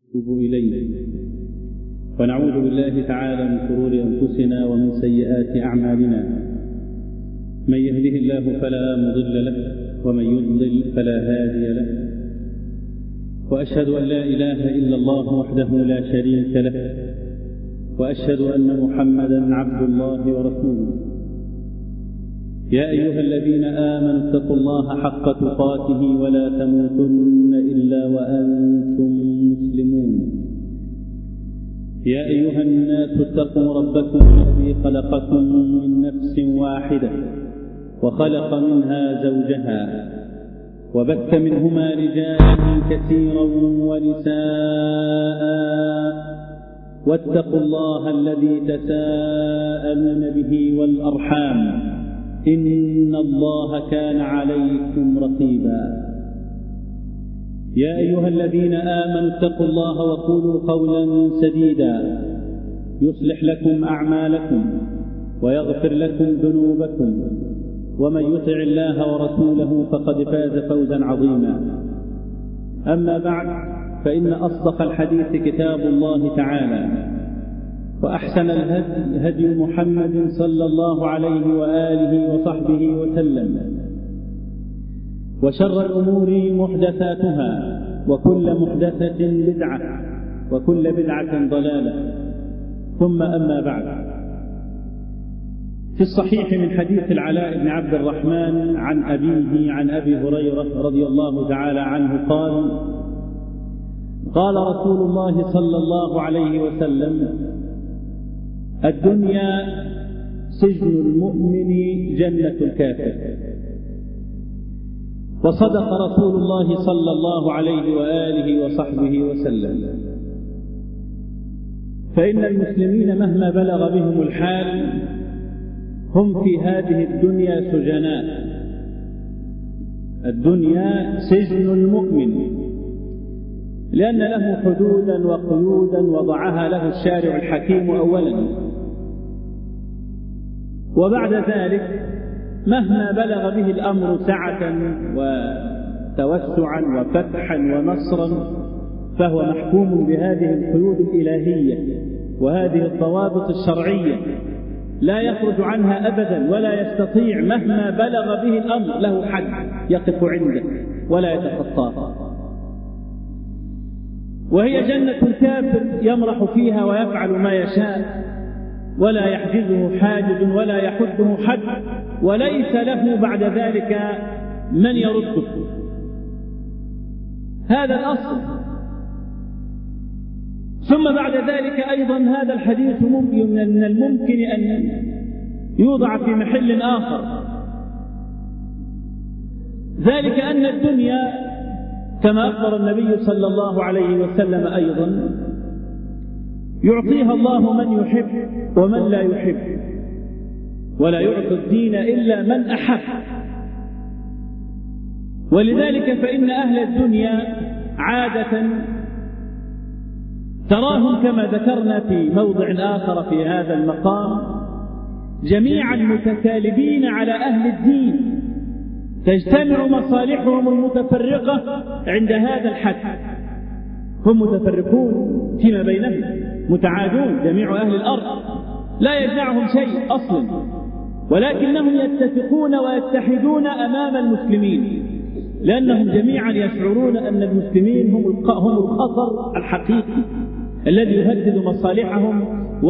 ونتوب إليه ونعوذ بالله تعالى من شرور أنفسنا ومن سيئات أعمالنا من يهده الله فلا مضل له ومن يضلل فلا هادي له وأشهد أن لا إله إلا الله وحده لا شريك له وأشهد أن محمدا عبد الله ورسوله يا أيها الذين آمنوا اتقوا الله حق تقاته ولا تموتن إلا وأنتم مسلمون يا أيها الناس اتقوا ربكم الذي خلقكم من نفس واحدة وخلق منها زوجها وبث منهما رجالا كثيرا ونساء واتقوا الله الذي تساءلون به والأرحام إن الله كان عليكم رقيبا يا أيها الذين آمنوا اتقوا الله وقولوا قولا سديدا يصلح لكم أعمالكم ويغفر لكم ذنوبكم ومن يطع الله ورسوله فقد فاز فوزا عظيما أما بعد فإن أصدق الحديث كتاب الله تعالى وأحسن الهدي هدي محمد صلى الله عليه وآله وصحبه وسلم وشر الأمور محدثاتها وكل محدثة بدعة وكل بدعة ضلالة ثم أما بعد في الصحيح من حديث العلاء بن عبد الرحمن عن أبيه عن أبي هريرة رضي الله تعالى عنه قال قال رسول الله صلى الله عليه وسلم الدنيا سجن المؤمن جنة الكافر وصدق رسول الله صلى الله عليه وآله وصحبه وسلم فإن المسلمين مهما بلغ بهم الحال هم في هذه الدنيا سجناء الدنيا سجن المؤمن لأن له حدودا وقيودا وضعها له الشارع الحكيم أولا وبعد ذلك مهما بلغ به الأمر سعة وتوسعا وفتحا ونصرا فهو محكوم بهذه القيود الإلهية وهذه الضوابط الشرعية لا يخرج عنها أبدا ولا يستطيع مهما بلغ به الأمر له حد يقف عنده ولا يتخطاه وهي جنة الكافر يمرح فيها ويفعل ما يشاء ولا يحجزه حاجز ولا يحده حد وليس له بعد ذلك من يرده هذا الأصل ثم بعد ذلك أيضا هذا الحديث ممكن من الممكن أن يوضع في محل آخر ذلك أن الدنيا كما أخبر النبي صلى الله عليه وسلم أيضا يعطيها الله من يحب ومن لا يحب ولا يعطي الدين إلا من أحب ولذلك فإن أهل الدنيا عادة تراهم كما ذكرنا في موضع آخر في هذا المقام جميعا متكالبين على أهل الدين تجتمع مصالحهم المتفرقة عند هذا الحد هم متفرقون فيما بينهم متعادون جميع أهل الأرض لا يجمعهم شيء أصلا ولكنهم يتفقون ويتحدون أمام المسلمين لأنهم جميعا يشعرون أن المسلمين هم هم الخطر الحقيقي الذي يهدد مصالحهم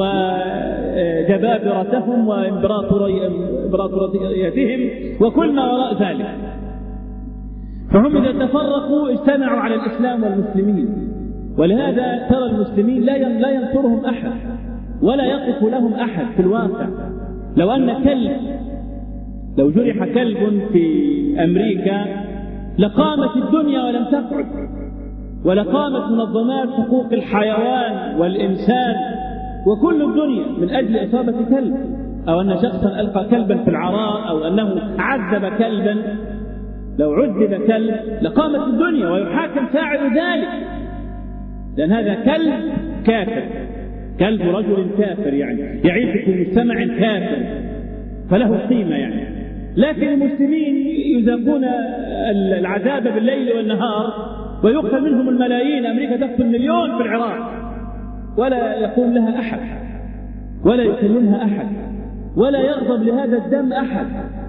وجبابرتهم وإمبراطوريتهم وكل ما وراء ذلك فهم إذا تفرقوا اجتمعوا على الإسلام والمسلمين ولهذا ترى المسلمين لا لا ينصرهم أحد ولا يقف لهم أحد في الواقع لو أن كلب لو جرح كلب في أمريكا لقامت الدنيا ولم تقعد ولقامت منظمات حقوق الحيوان والإنسان وكل الدنيا من أجل إصابة كلب أو أن شخصا ألقى كلبا في العراء أو أنه عذب كلبا لو عذب كلب لقامت الدنيا ويحاكم فاعل ذلك لأن هذا كلب كافر كلب رجل كافر يعني يعيش في مجتمع كافر فله قيمة يعني لكن المسلمين يذاقون العذاب بالليل والنهار ويقتل منهم الملايين أمريكا تقتل مليون في العراق ولا يقول لها أحد ولا يكلمها أحد ولا يغضب لهذا الدم أحد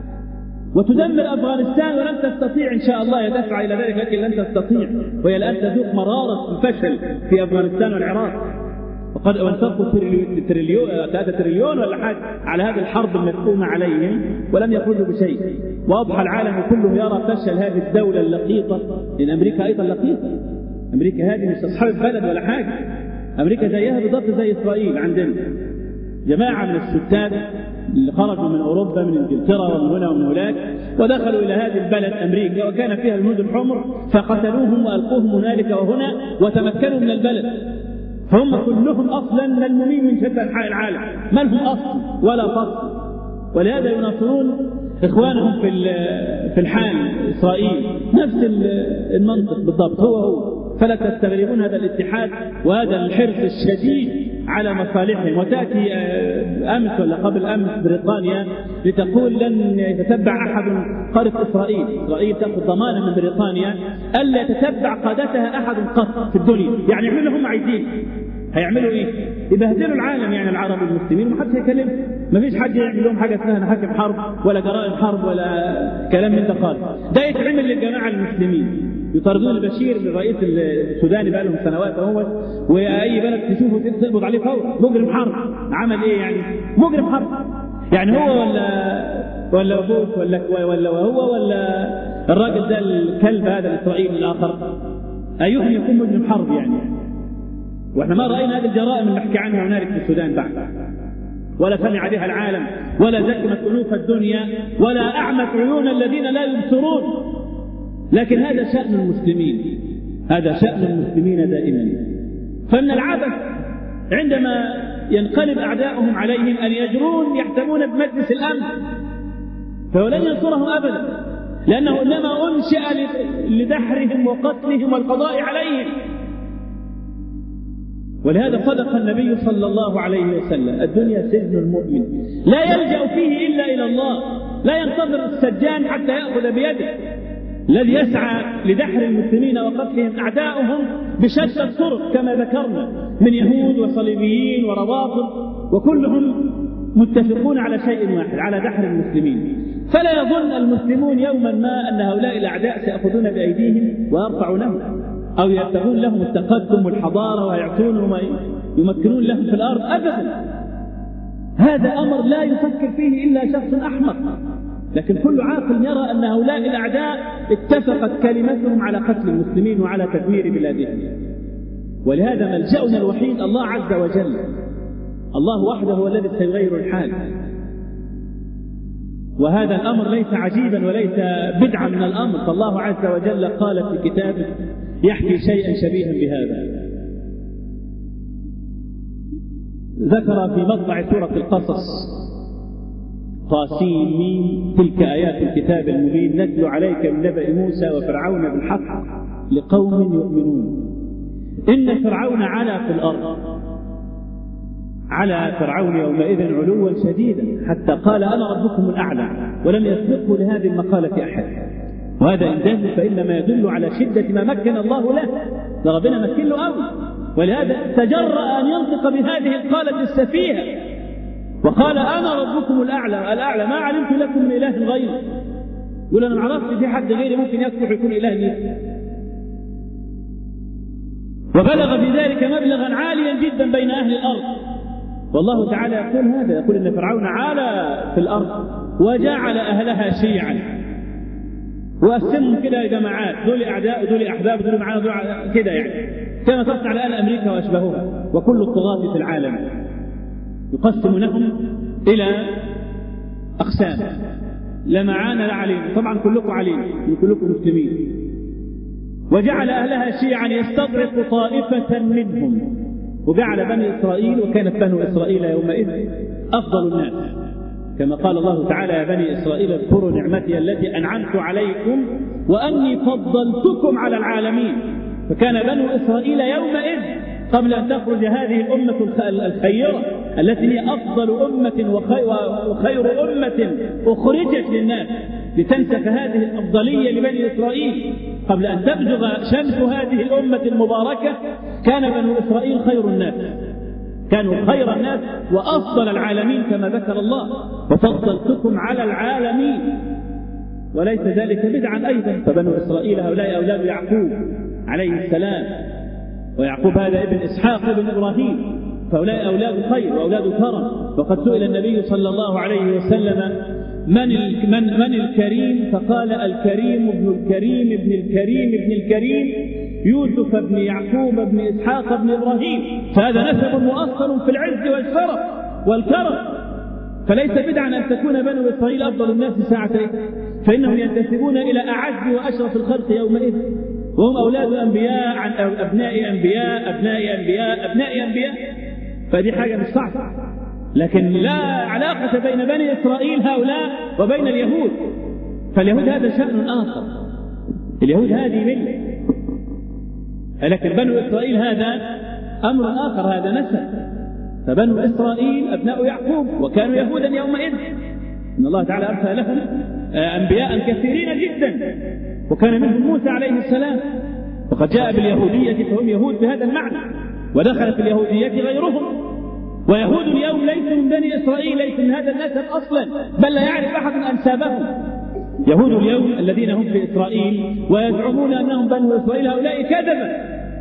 وتدمر أفغانستان ولن تستطيع إن شاء الله تسعى إلى ذلك لكن لن تستطيع وهي الآن تذوق مرارة الفشل في أفغانستان والعراق وقد وانفقوا تريليون 3 تريليون ولا حاجة على هذه الحرب المدفومة عليهم ولم يخرجوا بشيء وأضحى العالم كله يرى فشل هذه الدولة اللقيطة لأن أمريكا أيضا لقيطة أمريكا هذه مش أصحاب بلد ولا حاجة أمريكا زيها بالضبط زي إسرائيل عندنا جماعة من الستات اللي خرجوا من أوروبا من إنجلترا ومن هنا ومن هناك ودخلوا إلى هذه البلد أمريكا وكان فيها الهنود الحمر فقتلوهم وألقوهم هنالك وهنا وتمكنوا من البلد هم كلهم أصلا ملمومين من شتى أنحاء العالم ما لهم أصل ولا فصل ولهذا يناصرون إخوانهم في في الحال إسرائيل نفس المنطق بالضبط هو هو فلا تستغربون هذا الاتحاد وهذا الحرص الشديد على مصالحهم وتأتي أمس ولا قبل أمس بريطانيا لتقول لن يتتبع أحد قارة إسرائيل إسرائيل تأخذ ضمانا من بريطانيا ألا يتتبع قادتها أحد قط في الدنيا يعني يعملوا اللي هم عايزين هيعملوا ايه؟ يبهدلوا العالم يعني العرب والمسلمين ومحدش هيكلمهم مفيش حد يعمل لهم حاجه اسمها حاكم حرب ولا جرائم حرب ولا كلام من ده خالص ده يتعمل للجماعه المسلمين يطاردون البشير الرئيس السوداني بقى لهم سنوات اهو واي بلد تشوفه تقبض عليه فورا مجرم حرب عمل ايه يعني؟ مجرم حرب يعني هو ولا ولا بوش ولا ولا هو ولا الراجل ده الكلب هذا الاسرائيلي الاخر ايهم يكون مجرم حرب يعني واحنا ما راينا هذه الجرائم اللي نحكي عنها هنالك في السودان بعد ولا سمع بها العالم ولا زكمت انوف الدنيا ولا اعمت عيون الذين لا يبصرون لكن هذا شان المسلمين هذا شان المسلمين دائما فمن العبث عندما ينقلب اعداؤهم عليهم ان يجرون يحتمون بمجلس الامن فولن ينصرهم ابدا لانه انما انشا لدحرهم وقتلهم والقضاء عليهم ولهذا صدق النبي صلى الله عليه وسلم الدنيا سجن المؤمن لا يلجا فيه الا الى الله لا ينتظر السجان حتى ياخذ بيده الذي يسعى لدحر المسلمين وقتلهم اعداؤهم بشتى الطرق كما ذكرنا من يهود وصليبيين وروافض وكلهم متفقون على شيء واحد على دحر المسلمين فلا يظن المسلمون يوما ما ان هؤلاء الاعداء سياخذون بايديهم ويرفعونهم أو يبتغون لهم التقدم والحضارة ويعطونهم يمكنون لهم في الأرض أبدا هذا أمر لا يفكر فيه إلا شخص أحمق لكن كل عاقل يرى أن هؤلاء الأعداء اتفقت كلمتهم على قتل المسلمين وعلى تدمير بلادهم ولهذا ملجأنا الوحيد الله عز وجل الله وحده هو الذي سيغير الحال وهذا الأمر ليس عجيبا وليس بدعا من الأمر فالله عز وجل قال في كتابه يحكي شيئا شبيها بهذا ذكر في مطلع سورة القصص طاسين ميم تلك آيات الكتاب المبين نتلو عليك من نبأ موسى وفرعون بالحق لقوم يؤمنون إن فرعون علا في الأرض على فرعون يومئذ علوا شديدا حتى قال أنا ربكم الأعلى ولم يسبقه لهذه المقالة أحد وهذا إن دل فإنما يدل على شدة ما مكن الله له ربنا مكن له أوي ولهذا تجرأ أن ينطق بهذه القالة السفيهة وقال أنا ربكم الأعلى الأعلى ما علمت لكم من إله غيري يقول أنا ما عرفت في حد غيري ممكن يصلح يكون إله لي وبلغ في ذلك مبلغا عاليا جدا بين أهل الأرض والله تعالى يقول هذا يقول إن فرعون عالى في الأرض وجعل أهلها شيعا وقسمهم كده جماعات دول أعداء ودول أحباب ودول معانا دول كده يعني كما تصنع الآن أمريكا وأشبهها وكل الطغاة في العالم يقسمونهم إلى أقسام لا معانا لا علينا طبعا كلكم علينا كلكم مسلمين وجعل أهلها شيعا يستضعف طائفة منهم وجعل بني إسرائيل وكانت بنو إسرائيل يومئذ أفضل الناس كما قال الله تعالى يا بني إسرائيل اذكروا نعمتي التي أنعمت عليكم وأني فضلتكم على العالمين فكان بنو إسرائيل يومئذ قبل أن تخرج هذه الأمة الخيرة التي هي أفضل أمة وخير أمة أخرجت للناس لتنسف هذه الأفضلية لبني إسرائيل قبل أن تبزغ شمس هذه الأمة المباركة كان بنو إسرائيل خير الناس كانوا خير الناس وأفضل العالمين كما ذكر الله وفضلتكم على العالمين وليس ذلك بدعا أيضا فبنو إسرائيل هؤلاء أولاد يعقوب عليه السلام ويعقوب هذا ابن إسحاق ابن إبراهيم فهؤلاء أولاد خير وأولاد كرم وقد سئل النبي صلى الله عليه وسلم من من من الكريم فقال الكريم ابن الكريم ابن الكريم ابن الكريم يوسف بن يعقوب بن اسحاق بن ابراهيم فهذا نسب مؤصل في العز والشرف والكرم فليس بدعا ان تكون بنو اسرائيل افضل الناس ساعتين فانهم ينتسبون الى اعز واشرف الخلق يومئذ وهم اولاد انبياء عن ابناء انبياء ابناء انبياء ابناء انبياء فدي حاجه مش صعبه لكن لا علاقة بين بني إسرائيل هؤلاء وبين اليهود فاليهود هذا شأن آخر اليهود هذه ملة لكن بنو إسرائيل هذا أمر آخر هذا نسب فبنو إسرائيل أبناء يعقوب وكانوا يهودا يومئذ إن الله تعالى أرسل لهم أنبياء كثيرين جدا وكان منهم موسى عليه السلام وقد جاء باليهودية فهم يهود بهذا المعنى ودخل في اليهودية غيرهم ويهود اليوم ليسوا من بني اسرائيل ليسوا من هذا النسب اصلا بل لا يعرف احد انسابهم يهود اليوم الذين هم في اسرائيل ويزعمون انهم بنو اسرائيل هؤلاء كذبه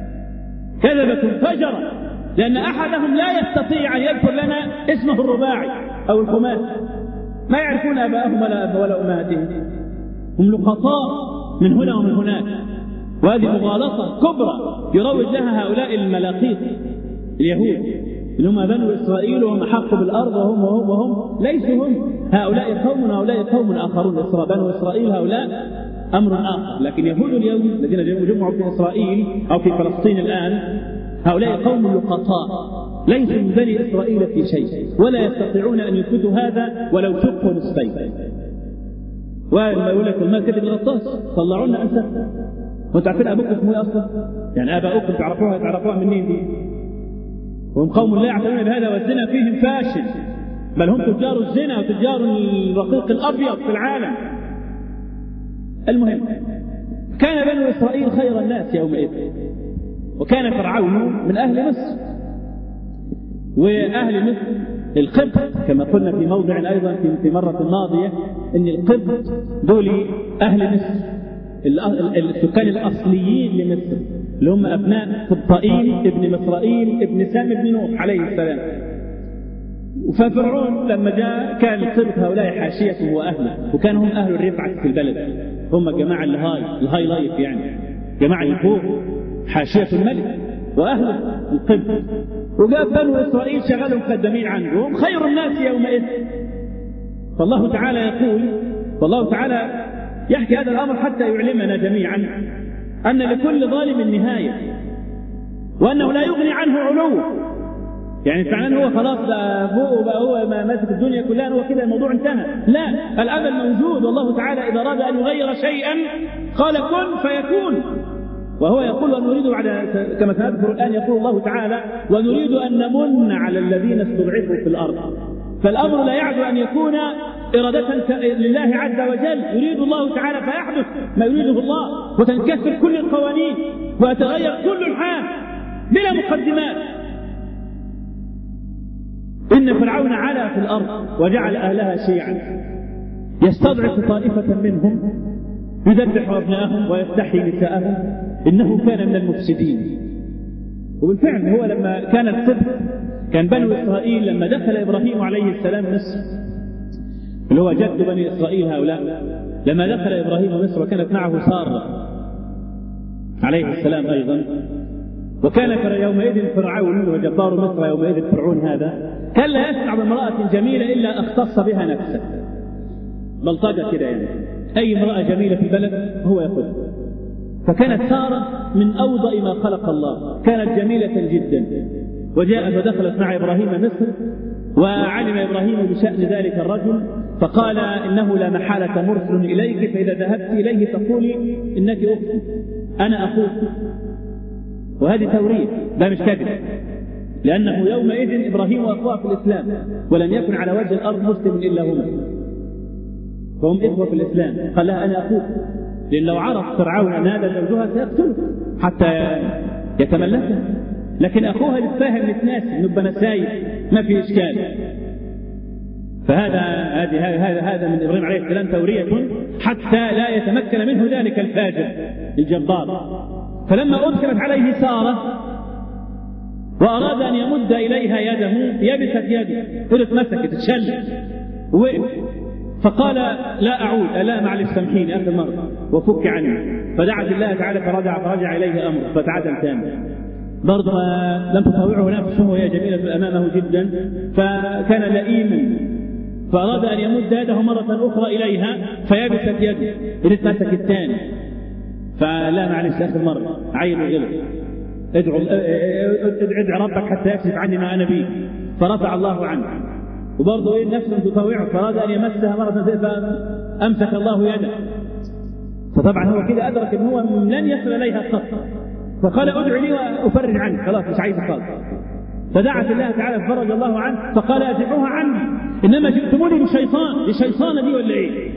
كذبه فجره لان احدهم لا يستطيع ان يذكر لنا اسمه الرباعي او الخماسي ما يعرفون اباءهم ولا ولا امهاتهم هم لقطاء من هنا ومن هناك وهذه مغالطه كبرى يروج لها هؤلاء الملاقيط اليهود إن هم بنو إسرائيل وهم أحق بالأرض وهم وهم وهم ليسوا هم هؤلاء قوم وهؤلاء قوم آخرون بنو إسرائيل هؤلاء أمر آخر لكن يهود اليوم الذين جمعوا في إسرائيل أو في فلسطين الآن هؤلاء قوم لقطاء ليسوا من بني إسرائيل في شيء ولا يستطيعون أن يثبتوا هذا ولو شقوا نصفين ولما يقول لك المال كذب الغطاس طلعوا لنا أنت وانتم عارفين أبوكم اسمه إيه أصلا؟ يعني آباؤكم تعرفوها تعرفوها منين دي؟ وهم قوم لا يعتنون بهذا والزنا فيهم فاشل بل هم تجار الزنا وتجار الرقيق الابيض في العالم المهم كان بنو اسرائيل خير الناس يومئذ وكان فرعون من اهل مصر واهل مصر القبط كما قلنا في موضع ايضا في مرة ماضية ان القبط دول اهل مصر السكان الاصليين لمصر اللي هم ابناء قبطائيل ابن مصرائيل ابن سام ابن نوح عليه السلام ففرعون لما جاء كان القبط هؤلاء حاشيته واهله وكان هم اهل الرفعه في البلد هم الجماعه الهاي الهاي لايف يعني جماعه اللي فوق حاشيه الملك واهله القبط وجاء بنو اسرائيل شغلهم خدامين عنده وهم خير الناس يومئذ فالله تعالى يقول والله تعالى يحكي هذا الامر حتى يعلمنا جميعا ان لكل ظالم نهايه وانه لا يغني عنه علو يعني معناه هو خلاص بقى فوق بقى هو ما ماسك الدنيا كلها هو كده الموضوع انتهى لا الامل موجود والله تعالى اذا اراد ان يغير شيئا قال كن فيكون وهو يقول ونريد بعد كما سنذكر الان يقول الله تعالى ونريد ان نمن على الذين استضعفوا في الارض فالامر لا يعدو ان يكون إرادة لله عز وجل يريد الله تعالى فيحدث ما يريده الله وتنكسر كل القوانين ويتغير كل الحال بلا مقدمات إن فرعون علا في الأرض وجعل أهلها شيعا يستضعف طائفة منهم يذبح أبناءهم ويستحيي نساءهم إنه كان من المفسدين وبالفعل هو لما كان الصدق كان بنو إسرائيل لما دخل إبراهيم عليه السلام مصر اللي هو جد بني إسرائيل هؤلاء لما دخل إبراهيم مصر وكانت معه سارة عليه السلام أيضا وكان يومئذ فرعون وجبار مصر يومئذ فرعون هذا كان لا يسمع بامرأة جميلة إلا اختص بها نفسه بلطجة كده يعني أي امرأة جميلة في البلد هو يأخذها فكانت سارة من أوضأ ما خلق الله كانت جميلة جدا وجاءت ودخلت مع إبراهيم مصر وعلم إبراهيم بشأن ذلك الرجل فقال إنه لا محالة مرسل إليك فإذا ذهبت إليه تقولي إنك أختي أنا أخوك وهذه توريث لا مش كذب لأنه يومئذ إبراهيم وأخوه في الإسلام ولم يكن على وجه الأرض مسلم إلا هما فهم إخوة في الإسلام قال لها أنا أخوك لأن لو عرف فرعون أن هذا زوجها سيقتله حتى يتملكها لكن أخوها يتفاهم يتناسي نبقى نساي ما في إشكال فهذا هذه هذا هذا من ابراهيم عليه السلام توريه حتى لا يتمكن منه ذلك الفاجر الجبار فلما ادخلت عليه ساره واراد ان يمد اليها يده يبست يده قلت مسكت تشل وقف فقال لا اعود لا معلش سامحيني اخر مره وفك عني فدعت الله تعالى فرجع فرجع اليه امره فتعدل ثاني برضه لم تطاوعه نفسه وهي جميله امامه جدا فكان لئيما فأراد أن يمد يده مرة أخرى إليها فيبست يده إذ مسك الثاني فلا معلش آخر مرة عين غلط ادعو ادعو ربك حتى يكشف عني ما أنا به فرفع الله عنه وبرضه إيه نفسه تطاوعه فأراد أن يمسها مرة فأمسك الله يده فطبعا هو كده أدرك أن هو لن يصل إليها قط فقال ادع لي وأفرج عنك خلاص مش عايز خالص فدعت الله تعالى فرج الله عنه فقال ادفعوها عني انما جئتموني بشيطان لشيطانه دي ولا ايه؟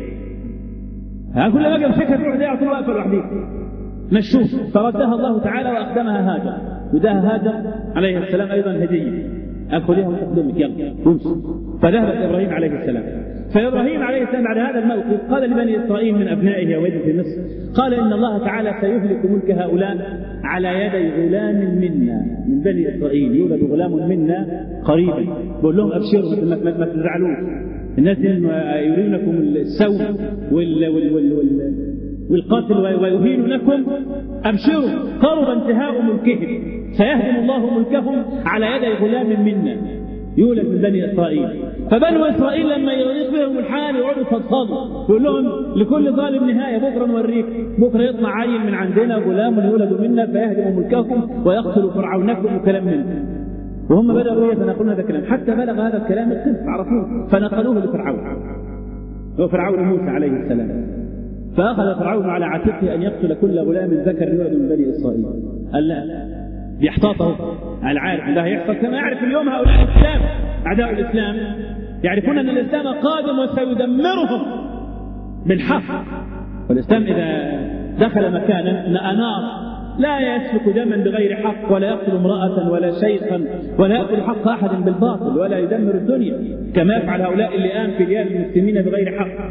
ها كل ما اجي امسكها تروح دي على طول واقفه لوحديها مشوف فردها الله تعالى واقدمها هاجر وداها هاجر عليه السلام ايضا هديه خذيها وتقدمك يلا وامشي فذهبت ابراهيم عليه السلام فابراهيم عليه السلام بعد هذا الموقف قال لبني اسرائيل من ابنائه وولده في مصر قال ان الله تعالى سيهلك ملك هؤلاء على يدي غلام منا من بني اسرائيل يولد غلام منا قريبا بقول لهم ابشروا ما, ما تزعلوش الناس يرينكم السوء وال وال وال وال والقتل ويهينونكم ابشروا قرب انتهاء ملكهم سيهدم الله ملكهم على يدي غلام منا يولد من بني اسرائيل فبنو اسرائيل لما يضيق بهم الحال يقعدوا يفضفضوا يقول لهم لكل ظالم نهايه بكره نوريك بكره يطلع عيل من عندنا غلام يولد منا فيهدم ملككم ويقتل فرعونكم وكلام منه وهم بدأوا يتناقلون هذا الكلام حتى بلغ هذا الكلام القسط عرفوه فنقلوه لفرعون هو فرعون موسى عليه السلام فأخذ فرعون على عاتقه أن يقتل كل غلام ذكر يولد من بني إسرائيل قال لا بيحتاطه على عارف ده هيحصل كما يعرف اليوم هؤلاء الإسلام أعداء الإسلام يعرفون أن الإسلام قادم وسيدمرهم بالحق والإسلام إذا دخل مكانا أنار لا يسفك دما بغير حق ولا يقتل امرأة ولا شيخا ولا يأكل حق أحد بالباطل ولا يدمر الدنيا كما يفعل هؤلاء اللئام في ديار المسلمين بغير حق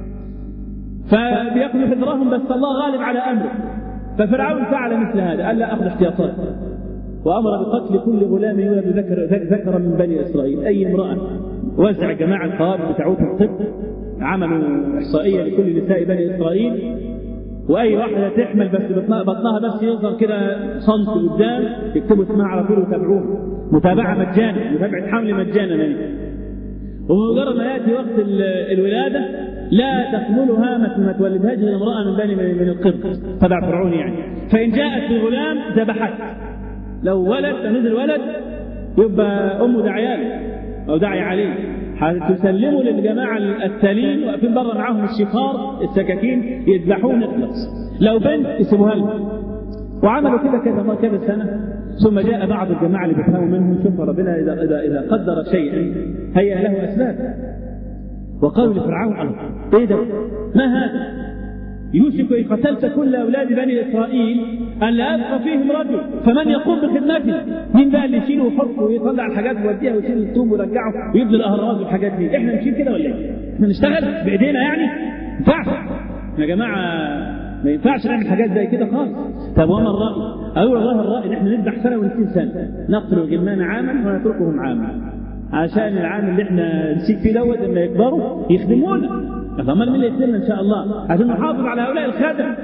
فبيأكلوا فطرهم بس الله غالب على أمره ففرعون فعل مثل هذا قال لا أخذ احتياطات وأمر بقتل كل غلام يولد ذكر ذكرا من بني إسرائيل أي امرأة وزع جماعة القوابل بتاعوت الطب عملوا إحصائية لكل نساء بني إسرائيل واي واحده تحمل بس بطنها بس يظهر كده سنتي قدام يكتبوا اسمها على طول ويتابعوها متابعه مجانا متابعه حمل مجانا يعني ومجرد ما ياتي وقت الولاده لا تحملها ما تولدهاش الا امراه من بني من القبط تبع فرعون يعني فان جاءت بغلام ذبحته لو ولد نزل ولد يبقى امه داعيه او داعي عليه هتسلموا للجماعة التالين واقفين بره معاهم الشفار السكاكين يذبحون نخلص لو بنت يسيبوها لهم وعملوا كده كذا كذا سنة ثم جاء بعض الجماعة اللي بيفهموا منهم شوف ربنا إذا إذا إذا قدر شيئا هيأ له أسباب وقالوا لفرعون الله إيه ده؟ ما هذا؟ يوشك إن قتلت كل أولاد بني إسرائيل أن لا يبقى فيهم رجل فمن يقوم بخدمته مين بقى اللي يشيل ويحط ويطلع الحاجات ويوديها ويشيل الطوب ويرجعه ويبني الأهرامات والحاجات دي إحنا نشيل كده ولا إيه؟ إحنا نشتغل بإيدينا يعني؟ ما ينفعش يا جماعة ما ينفعش نعمل حاجات زي كده خالص طب وما الرأي؟ أقول والله الرأي إن إحنا نذبح سنة ونسين سنة نقتل الغلمان عاما ونتركهم عاما عشان العام اللي احنا نسيب فيه دوت لما يكبروا يخدمونا فضمن من يسلمنا ان شاء الله عشان نحافظ على هؤلاء الخدم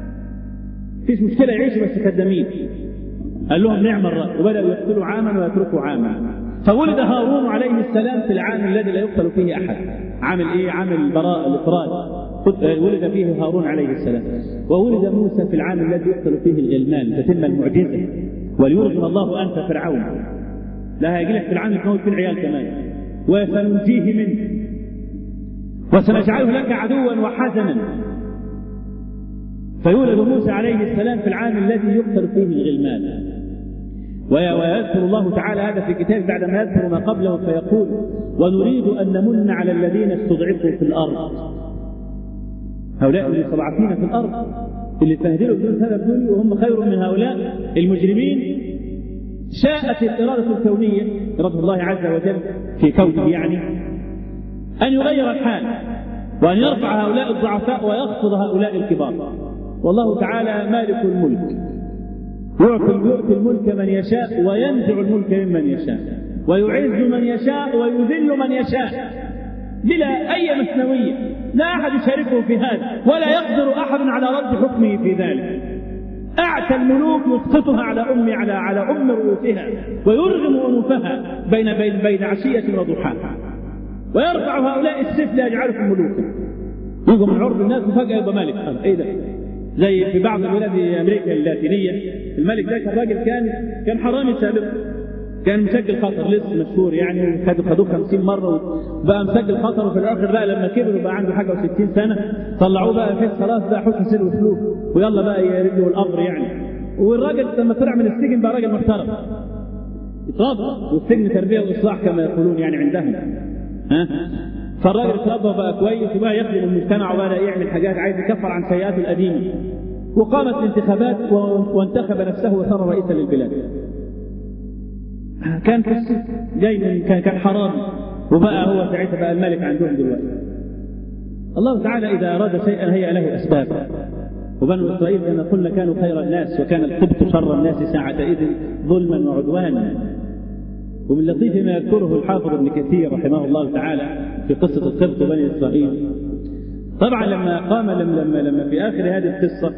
فيش مشكله يعيشوا بس خدامين قال لهم نعم الراي وبداوا يقتلوا عاما ويتركوا عاما فولد هارون عليه السلام في العام الذي لا يقتل فيه احد عام ايه عام البراء الافراد ولد فيه هارون عليه السلام وولد موسى في العام الذي يقتل فيه الغلمان تتم المعجزه وليرغم الله انت فرعون لا هيجي لك في العام تموت في العيال كمان وسننجيه منه وسنجعله لك عدوا وحزنا فيولد موسى عليه السلام في العام الذي يقتل فيه الغلمان ويذكر الله تعالى هذا في كتابه بعدما يذكر ما قبله فيقول ونريد ان نمن على الذين استضعفوا في الارض هؤلاء المستضعفين في الأرض اللي تهدلوا بدون سبب دنيا وهم خير من هؤلاء المجرمين شاءت الإرادة الكونية إرادة الله عز وجل في كونه يعني أن يغير الحال وأن يرفع هؤلاء الضعفاء ويخفض هؤلاء الكبار والله تعالى مالك الملك يعطي يؤتي الملك من يشاء وينزع الملك ممن يشاء ويعز من يشاء ويذل من يشاء بلا أي مثنوية لا أحد يشاركه في هذا ولا يقدر أحد على رد حكمه في ذلك أعتى الملوك يسقطها على أم على على أم رؤوسها ويرغم أنوفها بين بين بين عشية وضحاها ويرفع هؤلاء السيف ليجعلهم ملوكا يجوا من عرض الناس وفجأة يبقى ملك ايه ده؟ زي في بعض بلاد امريكا اللاتينيه الملك ده كان راجل كان كان حرامي سابقا كان مسجل خطر لسه مشهور يعني خدوا خدوه 50 مره وبقى مسجل خطر وفي الاخر بقى لما كبر وبقى عنده حاجه و60 سنه طلعوه بقى في خلاص بقى حسن سير وسلوك ويلا بقى يرد له الامر يعني والراجل لما طلع من السجن بقى راجل محترم اتربى والسجن تربيه واصلاح كما يقولون يعني عندهم ها فالراجل اتربى وبقى كويس وبقى يخدم المجتمع وبدا يعمل حاجات عايز يكفر عن سيئاته القديمه وقامت الانتخابات وانتخب نفسه وصار رئيسا للبلاد كان في جاي من كان كان حرامي وبقى هو ساعتها بقى الملك عندهم دلوقتي الله تعالى اذا اراد شيئا هيأ له اسباب وبنو اسرائيل كما قلنا كانوا خير الناس وكان القبط شر الناس ساعتئذ ظلما وعدوانا ومن لطيف ما يذكره الحافظ ابن كثير رحمه الله تعالى في قصه القبط وبني اسرائيل طبعا لما قام لما لما, لما في اخر هذه القصه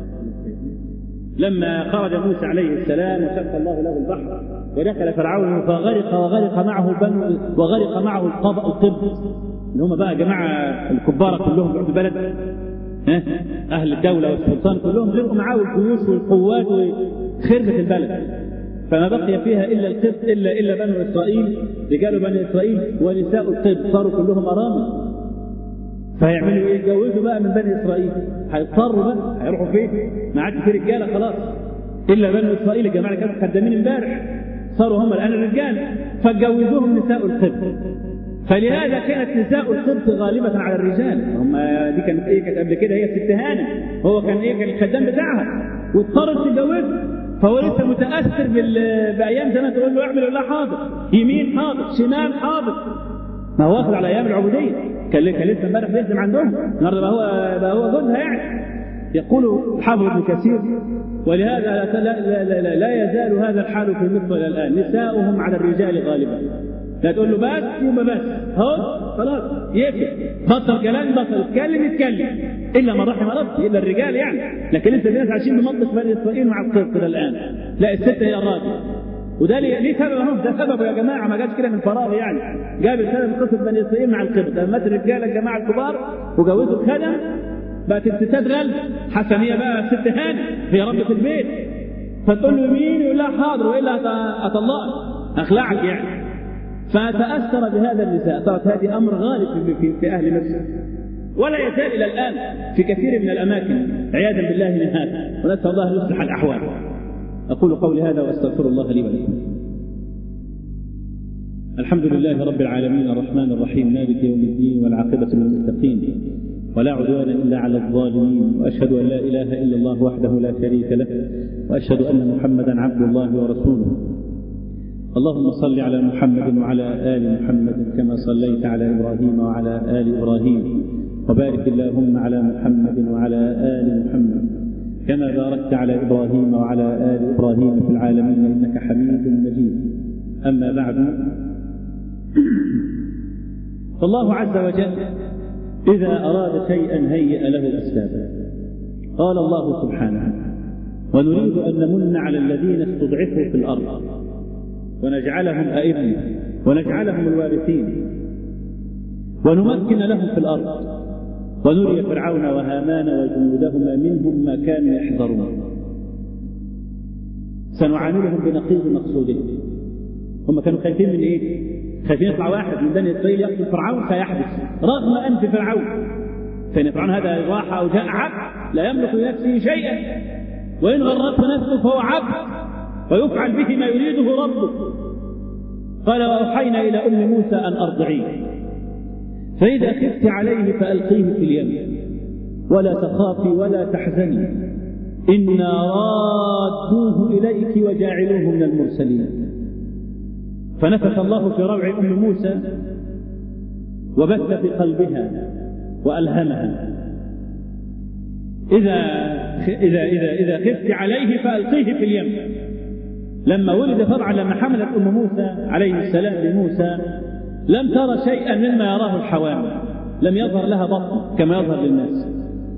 لما خرج موسى عليه السلام وشق الله له البحر ودخل فرعون فغرق وغرق معه بنو وغرق معه القبط القبط اللي هم بقى جماعه الكبار كلهم بتوع البلد ها اهل الدوله والسلطان كلهم غرقوا معاه الجيوش والقوات وخربت البلد فما بقي فيها الا القبط الا الا بنو اسرائيل رجال بني اسرائيل ونساء القبط صاروا كلهم ارامل فيعملوا ايه؟ يتجوزوا بقى من بني اسرائيل هيضطروا بقى هيروحوا فين؟ ما عادش في رجاله خلاص الا بني اسرائيل الجماعه اللي كانوا خدامين امبارح صاروا هم الان الرجال فجوزوهم نساء القبط فلهذا كانت نساء القبط غالبة على الرجال هم دي كانت ايه كانت قبل كده هي ست هانة هو كان ايه كان الخدام بتاعها واضطرت تتجوزه فهو لسه متاثر بايام زمان تقول له اعمل يقول لها حاضر يمين حاضر شمال حاضر ما هو واخد على ايام العبوديه كان كان لسه امبارح بيخدم عندهم النهارده بقى هو بقى هو جوزها يعني يقول حافظ ابن كثير ولهذا لا, لا, لا, لا, لا يزال هذا الحال في مصر الى الان نساؤهم على الرجال غالبا لا تقول له بس يبقى بس اهو خلاص يقفل بطل كلام بطل اتكلم يتكلم الا من رحم ربي الا الرجال يعني لكن انت الناس عايشين بمنطق بني اسرائيل مع القبط الان لا الست هي الراجل وده ليه, ليه سبب اهو ده سببه يا جماعه ما جاش كده من فراغ يعني جاب السبب قصه بني اسرائيل مع القبط لما مات الرجاله الجماعه الكبار وجوزوا الخدم بقت الستات غل حسن هي بقى ست هاني هي ربة البيت فتقول له مين يقول لها حاضر والا اطلقك اخلعك يعني فتاثر بهذا النساء صارت هذه امر غالب في, في, في اهل مصر ولا يزال الى الان في كثير من الاماكن عياذا بالله من هذا ونسال الله ان يصلح الاحوال أقول قولي هذا وأستغفر الله لي ولكم الحمد لله رب العالمين الرحمن الرحيم مالك يوم الدين والعاقبة للمتقين ولا عدوان إلا على الظالمين وأشهد أن لا إله إلا الله وحده لا شريك له وأشهد أن محمدا عبد الله ورسوله اللهم صل على محمد وعلى آل محمد كما صليت على إبراهيم وعلى آل إبراهيم وبارك اللهم على محمد وعلى آل محمد كما باركت على ابراهيم وعلى ال ابراهيم في العالمين انك حميد مجيد اما بعد فالله عز وجل اذا اراد شيئا هيئ له اسبابا قال الله سبحانه ونريد ان نمن على الذين استضعفوا في الارض ونجعلهم ائمه ونجعلهم الوارثين ونمكن لهم في الارض ونري فرعون وهامان وجنودهما منهم ما كانوا يحذرون سنعاملهم بنقيض مقصودهم هم كانوا خايفين من ايه؟ خايفين يطلع واحد من بني اسرائيل يقتل فرعون فيحدث رغم انف فرعون فان فرعون هذا راح او جاء عبد لا يملك لنفسه شيئا وان غرته نفسه فهو عبد ويفعل به ما يريده ربه قال واوحينا الى ام موسى ان ارضعيه فإذا خفت عليه فألقيه في اليم ولا تخافي ولا تحزني إنا رادوه إليك وجاعلوه من المرسلين فنفث الله في روع أم موسى وبث في قلبها وألهمها إذا إذا إذا إذا خفت عليه فألقيه في اليم لما ولد طبعا لما حملت أم موسى عليه السلام لموسى لم ترى شيئا مما يراه الحوامل لم يظهر لها بطن كما يظهر للناس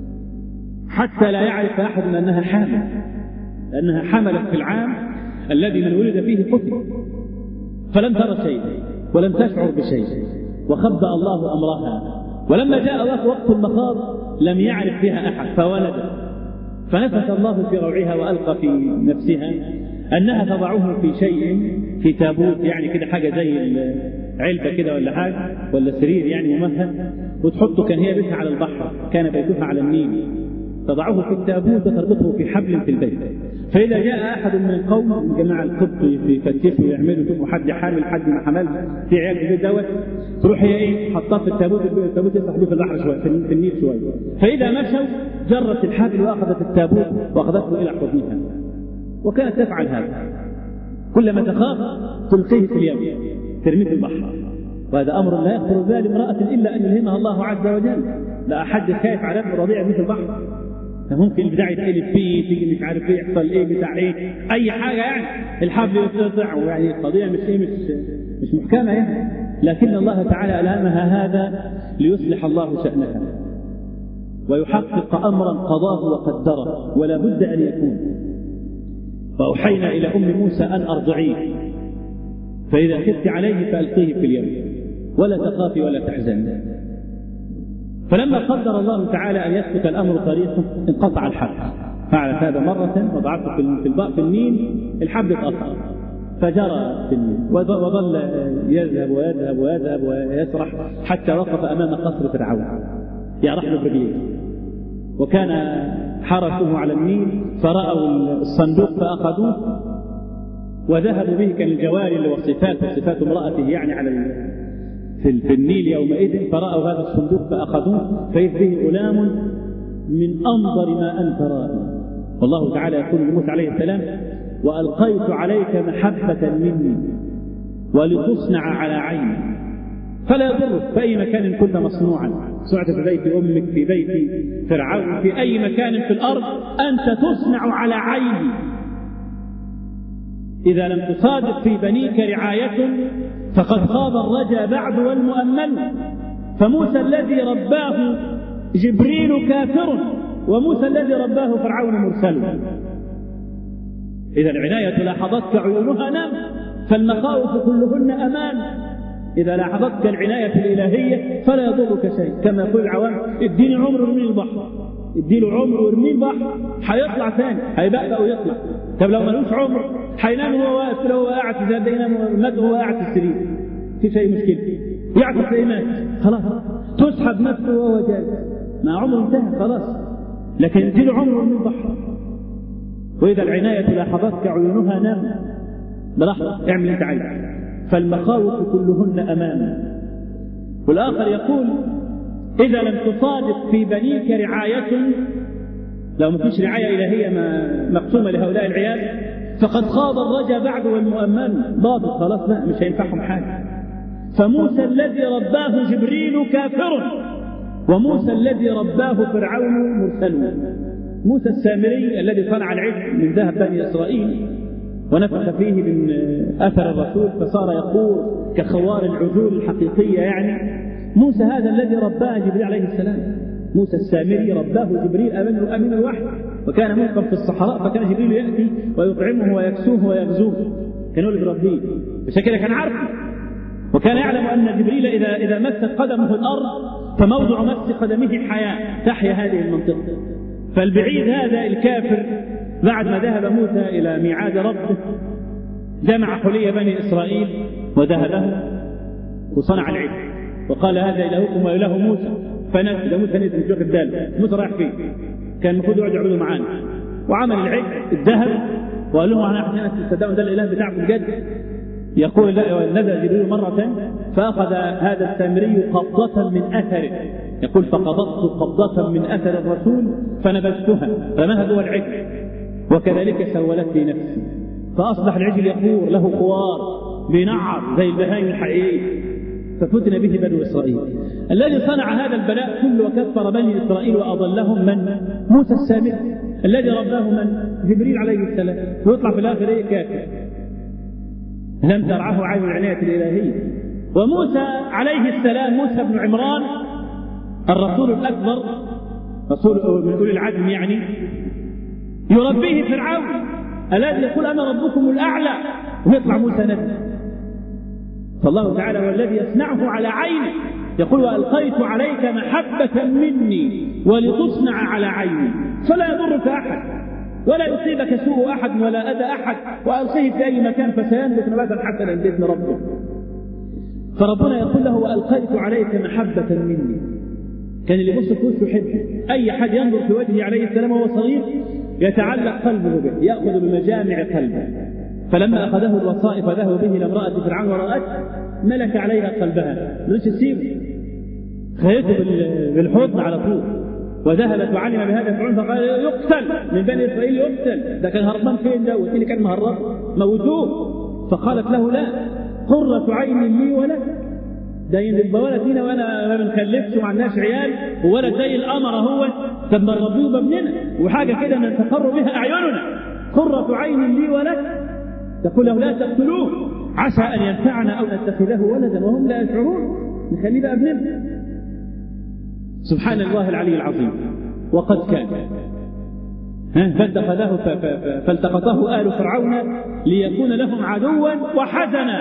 حتى لا يعرف أحد أنها حامل لأنها حملت في العام الذي من ولد فيه قتل فلم ترى شيئا ولم تشعر بشيء وخبأ الله أمرها ولما جاء وقت المخاض لم يعرف بها أحد فولدت فنفث الله في روعها وألقى في نفسها أنها تضعه في شيء في تابوت يعني كده حاجة زي علبة كده ولا حاجة ولا سرير يعني ممهد وتحطه كان هي بيتها على البحر كان بيتها على النيل تضعه في التابوت وتربطه في حبل في البيت فإذا جاء أحد من القوم من جماعة القبط يفتشوا ويعملوا يشوفوا حد حامل حد ما حملش في عيال في البيت دوت تروح هي إيه حطاه في التابوت التابوت يفتح بيه في البحر شوية في النيل شوية فإذا مشوا جرت الحبل وأخذت التابوت وأخذته إلى حضنها وكانت تفعل هذا كلما تخاف تلقيه في اليم ترميه في البحر وهذا امر لا يخطر بال امراه الا ان يلهمها الله عز وجل لا احد خايف على ابن رضيع مثل البحر ممكن البتاع يتقلب فيه تيجي مش عارف ايه يحصل ايه بتاع ايه اي حاجه يعني الحبل يتقطع ويعني القضيه مش ايه مش مش محكمه يعني لكن الله تعالى الهمها هذا ليصلح الله شانها ويحقق امرا قضاه وقدره ولا بد ان يكون فأوحينا إلى أم موسى أن أرضعيه فإذا خفت عليه فألقيه في اليم ولا تخافي ولا تحزني فلما قدر الله تعالى أن يسلك الأمر طريقه انقطع الحبل فعلت هذا مرة وضعته في الباء في النيل الحبل اتأثر فجرى في النيل وظل يذهب ويذهب ويذهب ويسرح حتى وقف أمام قصر فرعون يعرف له برجليه وكان حرسوه على النيل فرأوا الصندوق فأخذوه وذهبوا به كالجواري اللي وصفات صفات امرأته يعني على في, في النيل يومئذ فرأوا هذا الصندوق فأخذوه فإذ به غلام من أنظر ما أنت رائي والله تعالى يقول لموسى عليه السلام وألقيت عليك محبة مني ولتصنع على عيني فلا يضرك في أي مكان كنت مصنوعا صنعت في بيت أمك في بيت فرعون في أي مكان في الأرض أنت تصنع على عيني إذا لم تصادق في بنيك رعاية فقد خاب الرجا بعد والمؤمل فموسى الذي رباه جبريل كافر وموسى الذي رباه فرعون مرسل إذا العناية لاحظتك عيونها نام فالمخاوف كلهن أمان إذا لاحظتك العناية الإلهية فلا يضرك شيء كما يقول العوام اديني عمر وارمي البحر اديله عمر وارميه البحر هيطلع ثاني هيبقى ويطلع طب لو ملوش عمر هينام وهو واقف لو هو قاعد في زاد ينام مات وهو قاعد في السرير في شيء مشكلة يعطس زي مات خلاص تسحب نفسه وهو جالس ما عمره انتهى خلاص لكن اديله عمر وارميه البحر وإذا العناية لاحظتك عيونها نام بلحظة اعمل انت عايز فالمخاوف كلهن أمام والآخر يقول إذا لم تصادق في بنيك رعاية لو ما فيش رعاية إلهية مقسومة لهؤلاء العيال فقد خاض الرجا بعد والمؤمن ضابط خلاص لا مش هينفعهم حاجة فموسى الذي رباه جبريل كافر وموسى الذي رباه فرعون مرسل موسى السامري الذي صنع العجل من ذهب بني إسرائيل ونفخ فيه من اثر الرسول فصار يقول كخوار العجول الحقيقيه يعني موسى هذا الذي رباه جبريل عليه السلام موسى السامري رباه جبريل امن امين الوحي وكان ملقا في الصحراء فكان جبريل ياتي ويطعمه ويكسوه ويغزوه كان هو اللي بربيه عشان كده كان عارفه وكان يعلم ان جبريل اذا اذا مست قدمه الارض فموضع مس قدمه حياه تحيا هذه المنطقه فالبعيد هذا الكافر بعد ما ذهب موسى إلى ميعاد ربه جمع حلي بني إسرائيل وذهبه وصنع العجل وقال هذا إلهكم وإله موسى فنزل موسى نزل مش واخد باله موسى رايح فين؟ كان المفروض يقعد يعبدوا معانا وعمل العجل الذهب وقال لهم احنا احنا تصدقوا ده الاله بتاعكم جد يقول نزل جبريل مرة فأخذ هذا السامري قبضة من أثره يقول فقبضت قبضة من أثر الرسول فنبذتها رماها جوه العجل وكذلك سولت لي نفسي فأصبح العجل يقور له خوار بنعر زي البهائم الحقيقية ففتن به بنو إسرائيل الذي صنع هذا البلاء كله وكفر بني إسرائيل وأضلهم من موسى السامري الذي رباه من جبريل عليه السلام ويطلع في الآخر إيه كافر لم ترعه عين العناية الإلهية وموسى عليه السلام موسى بن عمران الرسول الأكبر رسول من أولي العزم يعني يربيه فرعون الذي يقول أنا ربكم الأعلى ويطلع موسى نبي فالله تعالى هو الذي يصنعه على عينه يقول وألقيت عليك محبة مني ولتصنع على عيني فلا يضرك أحد ولا يصيبك سوء أحد ولا أذى أحد وألقيه في أي مكان فسينبت نباتا حسنا بإذن ربه فربنا يقول له وألقيت عليك محبة مني كان اللي يبص في وشه يحبه أي حد ينظر في وجهه عليه السلام وهو صغير يتعلق قلبه به يأخذ بمجامع قلبه فلما أخذه الوصائف وذهب به إلى امرأة فرعون ورأت ملك عليها قلبها مش تسيبه خيته بالحضن على طول وذهبت وعلم بهذا فرعون فقال يقتل من بني اسرائيل يقتل ده كان هربان فين ده واللي كان مهرب موتوه فقالت له لا قرة عين لي ولك ده يبقى ولد فينا وانا ما بنخلفش وما عندناش عيال وولد زي القمر اهو طب ما نربيه بابننا وحاجه كده نتقر بها اعيننا قرة عين لي ولك تقول له لا تقتلوه عسى ان ينفعنا او نتخذه ولدا وهم لا يشعرون نخليه بقى ابننا سبحان الله العلي العظيم وقد كان فاتخذه فالتقطه آل فرعون ليكون لهم عدوا وحزنا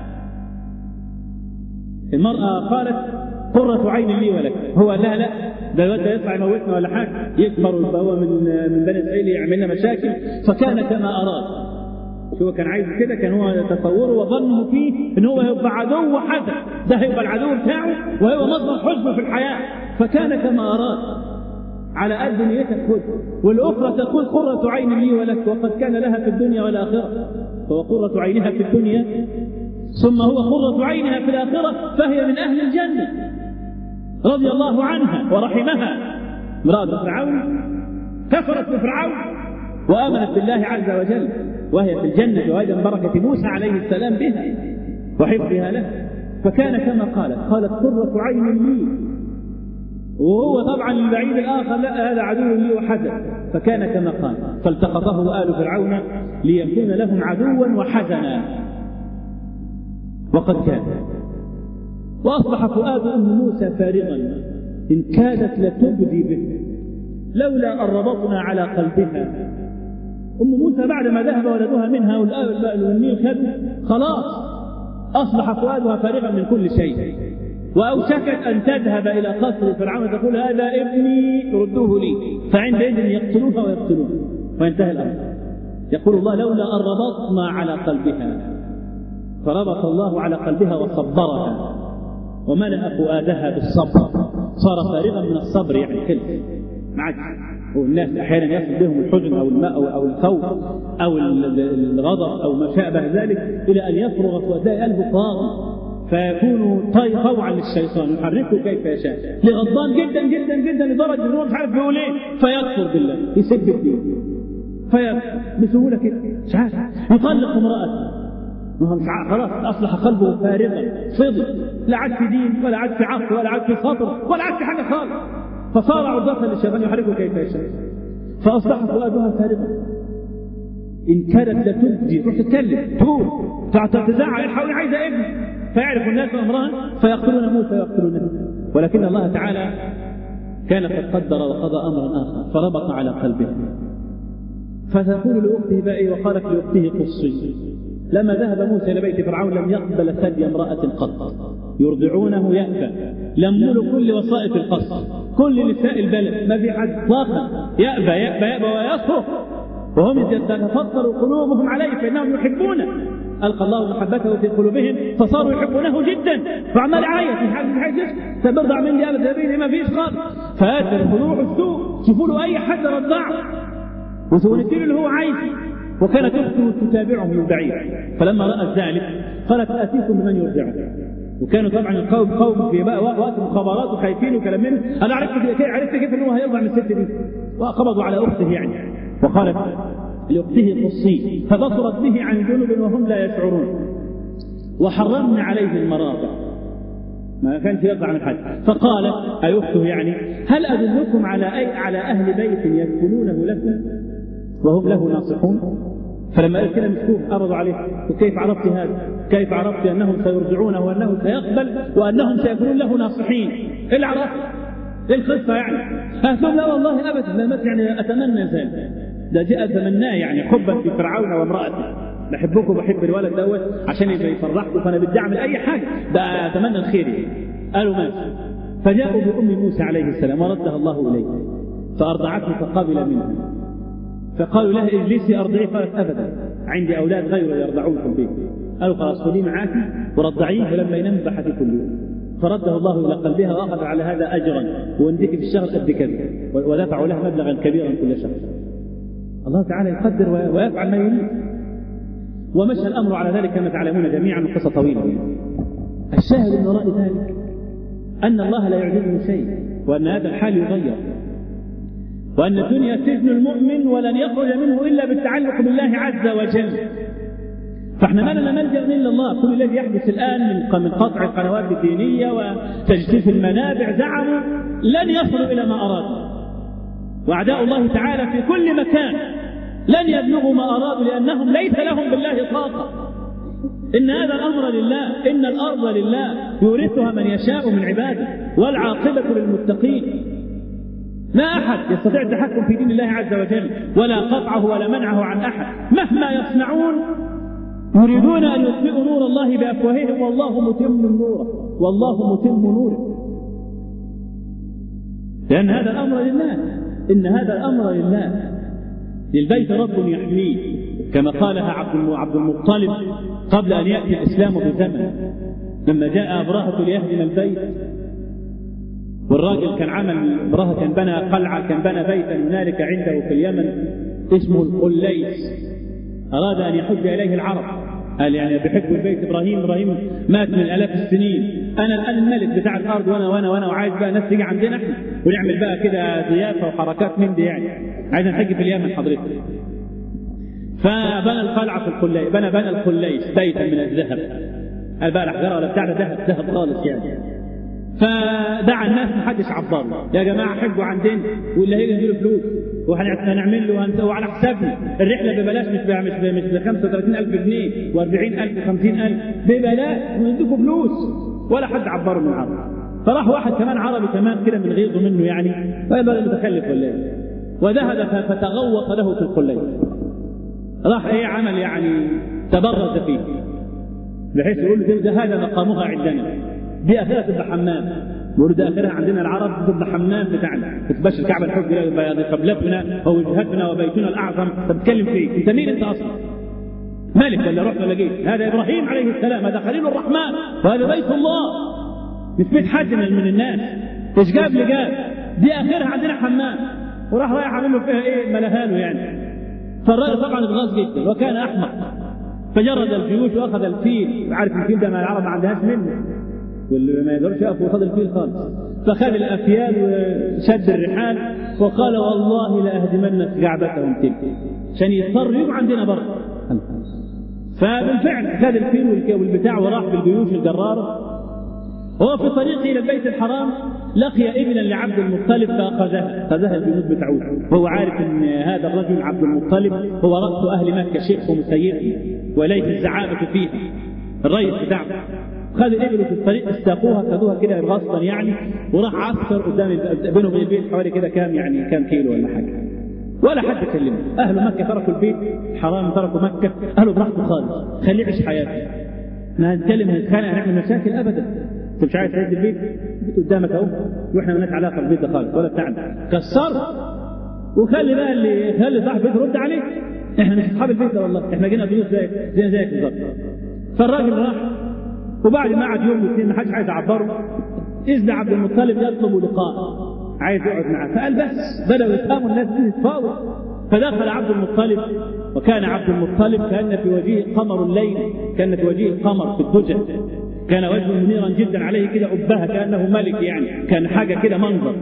المرأة قالت قرة عين لي ولك هو لا لا ده الواد ده يطلع يموتنا ولا حاجة يكبر ويبقى هو من من بني إسرائيل يعمل لنا مشاكل فكان كما أراد هو كان عايز كده كان هو تصوره وظنه فيه ان هو هيبقى عدو حسن ده هيبقى العدو بتاعه وهيبقى مصدر حزنه في الحياه فكان كما اراد على قد نيتك خذ والاخرى تقول قرة عين لي ولك وقد كان لها في الدنيا والاخره فهو قرة عينها في الدنيا ثم هو قرة عينها في الاخره فهي من اهل الجنه رضي الله عنها ورحمها امرأة فرعون كفرت بفرعون وآمنت بالله عز وجل وهي في الجنة وأيضا بركة موسى عليه السلام بها وحفظها له فكان كما قالت قالت قرة عين لي وهو طبعا البعيد الآخر لا هذا عدو لي وحزن فكان كما قال فالتقطه آل فرعون ليكون لهم عدوا وحزنا وقد كان وأصبح فؤاد أم موسى فارغا إن كادت لتبدي به لولا أن ربطنا على قلبها أم موسى بعدما ذهب ولدها منها والنيل خدوا خلاص أصبح فؤادها فارغا من كل شيء وأوشكت أن تذهب إلى قصر فرعون تقول هذا ابني ردوه لي فعندئذ يقتلوها ويقتلوه وينتهي الأمر يقول الله لولا أن ربطنا على قلبها فربط الله على قلبها وصبرها وملأ فؤادها بالصبر صار فارغا من الصبر يعني كلمة ما عادش والناس احيانا يصل بهم الحزن او الماء او, أو الخوف او الغضب او ما شابه ذلك الى ان يفرغ وتلاقي قلبه طاغي فيكون طوعا للشيطان يحركه كيف يشاء لغضبان جدا جدا جدا لدرجه انه مش عارف بيقول ايه فيكفر بالله يسب الدين فيكفر بسهوله كده مش عارف يطلق امراته ما هو مش عارف خلاص اصبح قلبه فارغا فضي لا عاد في دين ولا عاد في عقل ولا عاد في خطر ولا عاد في حاجه خالص فصار عرضة للشيطان يحركه كيف يشاء فأصبح فؤادها فارغا إن كانت لتبدي تروح تتكلم تقول تزعل الحول عايزة ابن فيعرف الناس أمرها فيقتلون موسى ويقتلونه ولكن الله تعالى كان قد قدر وقضى أمرا آخر فربط على قلبه فتقول لأخته بقى وقالت لأخته قصي لما ذهب موسى إلى بيت فرعون لم يقبل ثدي امرأة قط يرضعونه يأبى لموا له كل وسائط القصر كل نساء البلد ما في حد اطلاقا يأبى يأبى يأبى ويصرخ وهم تتفطر قلوبهم عليه فإنهم يحبونه ألقى الله محبته في قلوبهم فصاروا يحبونه جدا فعمال يعيط مش عايز مش عايز يسكت طب ارضع مني ابدا بيني ما فيش خالص فاثر خضوع السوء شوفوا له اي حد رضعه ونديله اللي هو عايزه وكانت أخته تتابعه من بعيد فلما رأت ذلك قالت آتيكم بمن يرجعه وكانوا طبعا القوم قوم في بقى وقت مخابرات وخايفين وكلام منه انا عرفت كيف عرفت كيف انه هيرضع من الست دي وقبضوا على اخته يعني وقالت لاخته قصي فبصرت به عن جنب وهم لا يشعرون وحرمنا عليه المراضع ما كانش يرضع من حد فقالت اي اخته يعني هل ادلكم على اي على اهل بيت يدخلونه لكم وهم له ناصحون فلما قال كده مسكوه أرضوا عليه وكيف عرفت هذا كيف عرفت أنهم سيرجعونه وأنه سيقبل وأنهم سيكونون له ناصحين إيه اللي عرفت إيه القصة يعني قال لا والله أبدا لا بس يعني أتمنى ذلك ده جاء أتمناه يعني حبا في فرعون وامرأته بحبكم وبحب الولد دوت عشان يبقى يفرحكم فأنا بدي أعمل أي حاجة ده أتمنى الخير يعني. قالوا ماشي فجاءوا بأم موسى عليه السلام وردها الله إليه فأرضعته فقبل منها فقالوا له اجلسي ارضعي قالت ابدا عندي اولاد غيره يرضعون في البيت قالوا خلاص خذيه معاك ورضعيه ولما ينام بحثي كل يوم فرده الله الى قلبها واخذ على هذا اجرا ونديك في الشهر قد كذا ودفعوا لها مبلغا كبيرا كل شهر الله تعالى يقدر ويفعل ما يريد ومشى الامر على ذلك كما تعلمون جميعا قصه طويله الشاهد من وراء ذلك ان الله لا يعجبه شيء وان هذا الحال يغير وأن الدنيا سجن المؤمن ولن يخرج منه إلا بالتعلق بالله عز وجل فاحنا ما لنا ملجا الا الله كل الذي يحدث الان من من قطع القنوات الدينيه وتجديف المنابع زعموا لن يصلوا الى ما ارادوا واعداء الله تعالى في كل مكان لن يبلغوا ما ارادوا لانهم ليس لهم بالله طاقه ان هذا الامر لله ان الارض لله يورثها من يشاء من عباده والعاقبه للمتقين ما أحد يستطيع التحكم في دين الله عز وجل ولا قطعه ولا منعه عن أحد مهما يصنعون يريدون أن يطفئوا نور الله بأفواههم والله متم نوره والله متم نوره لأن هذا الأمر لله إن هذا الأمر لله للبيت رب يحميه كما قالها عبد عبد المطلب قبل أن يأتي الإسلام بزمن لما جاء أبرهة ليهدم البيت والراجل كان عمل امرأة كان بنى قلعة كان بنى بيتا هنالك عنده في اليمن اسمه القليس أراد أن يحج إليه العرب قال يعني بحب البيت إبراهيم إبراهيم مات من آلاف السنين أنا الآن الملك بتاع الأرض وأنا وأنا وأنا وعايز بقى ناس تيجي عندنا إحنا ونعمل بقى كده ضيافة وحركات من دي يعني عايز نحج في اليمن حضرتك فبنى القلعة في القليس بنى بنى القليس بيتا من الذهب قال بقى الأحجار ولا بتاع ذهب ذهب خالص يعني فدعا الناس ما حدش عبر يا جماعه حجوا عندنا واللي هيجي نديله فلوس وهنعمل له وهنسوي على حسابنا الرحله ببلاش مش ب مش ب مش ب 35000 جنيه و40000 و50000 ببلاش ونديكم فلوس ولا حد عبره من العرب فراح واحد كمان عربي كمان كده من غيظه منه يعني قال بقى متخلف ولا ايه وذهب فتغوط له في القليل راح ايه عمل يعني تبرز فيه بحيث يقول ده هذا مقامها عندنا دي اخرها تبقى حمام بيقولوا ده اخرها عندنا العرب تبقى حمام بتاعنا بتبقى الكعبه الحج دي قبلتنا ووجهتنا وبيتنا الاعظم انت بتتكلم فيه انت مين انت اصلا؟ ملك ولا رحت ولا جيت هذا ابراهيم عليه السلام هذا خليل الرحمن وهذا بيت الله مش بيت حد من الناس ايش جاب لي جاب دي اخرها عندنا حمام وراح رايح عامل له فيها ايه ملهانه يعني فالراجل طبعا اتغاظ جدا وكان احمق فجرد الجيوش واخذ الفيل عارف الفيل ده ما العرب ما عندهاش منه واللي ما يقدرش يقف وخد الفيل خالص فخذ الافيال وشد الرحال وقال والله لاهدمن كعبتهم تلك عشان يضطر يجوا عندنا بره فبالفعل خذ الفيل والبتاع وراح بالجيوش الجراره وهو في طريقه الى البيت الحرام لقي ابنا لعبد المطلب فاخذها اخذها الجنود بتعود وهو عارف ان هذا الرجل عبد المطلب هو راس اهل مكه شيخهم وسيدهم واليه الزعامه فيها الرئيس بتاعه خد الابل في الطريق استاقوها خدوها كده غصبا يعني وراح عسكر قدام بينه وبين البيت حوالي كده كام يعني كام كيلو ولا حاجه ولا حد كلمه اهل مكه تركوا البيت حرام تركوا مكه اهله براحته خالص خليه يعيش حياته ما هنتكلم نتخانق هنعمل مشاكل ابدا انت مش عايز تعيش البيت البيت قدامك اهو واحنا مالناش علاقه بالبيت ده خالص ولا بتاعنا كسر وخلي بقى اللي خلي صاحب البيت يرد عليك احنا مش اصحاب البيت ده والله احنا جينا ضيوف زيك زي زيك بالظبط فالراجل راح وبعد ما قعد يوم واثنين ما حدش عايز يعبره إذ عبد المطلب يطلب لقاء عايز يقعد معاه فقال بس بدأوا يفهموا الناس دي تتفاوض فدخل عبد المطلب وكان عبد المطلب كان في وجهه قمر الليل كان في وجهه القمر في الدجى كان وجهه منيرا جدا عليه كده أبهة كأنه ملك يعني كان حاجة كده منظر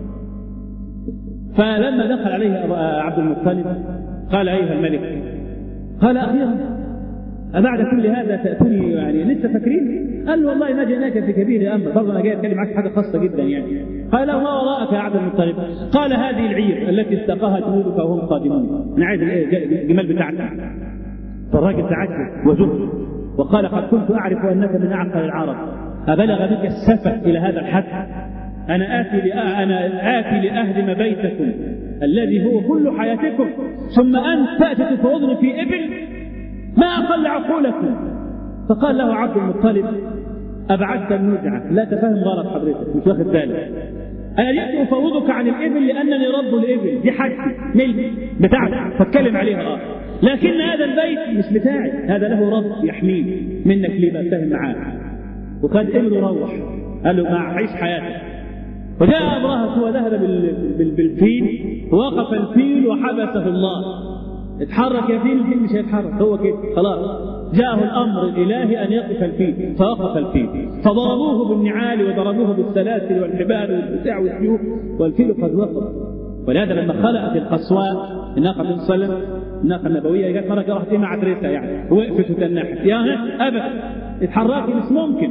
فلما دخل عليه عبد المطلب قال أيها الملك قال أخيرا أبعد كل هذا تأتوني يعني لسه فاكرين؟ قال له والله ما جئناك في كبير أمر برضه أنا جاي أتكلم معك حاجة خاصة جدا يعني قال له ما وراءك يا عبد المطلب؟ قال هذه العير التي استقاها جنودك وهم قادمون أنا عايز الجمال بتاعك فالراجل تعجب وزهد وقال قد كنت أعرف أنك من أعقل العرب أبلغ بك السفه إلى هذا الحد أنا آتي أنا آتي لأهدم بيتكم الذي هو كل حياتكم ثم أنت تأتي تفوضني في إبل ما أقل عقولكم فقال له عبد المطلب أبعدت النزعة لا تفهم غلط حضرتك مش واخد بالك أنا جئت أفوضك عن الإبل لأنني رب الإبل دي حاجتي ملك بتاعتي فاتكلم عليها آه لكن هذا البيت مش بتاعي هذا له رب يحميه منك ليه بتفهم معاك وخد ابنه روح قال له مع عيش حياتك وجاء أبرهة وذهب بالفيل ووقف الفيل وحبسه الله اتحرك يا فيل الفيل مش هيتحرك هو كده خلاص جاءه الامر الالهي ان يقف الفيل فوقف الفيل فضربوه بالنعال وضربوه بالسلاسل والحبال والبتاع والسيوف والفيل قد وقف ولهذا لما خلقت القصواء الناقه النبي صلى الله عليه وسلم الناقه النبويه جت مره راحت مع عترتها يعني وقفت وتنحت يا ابدا اتحركي مش ممكن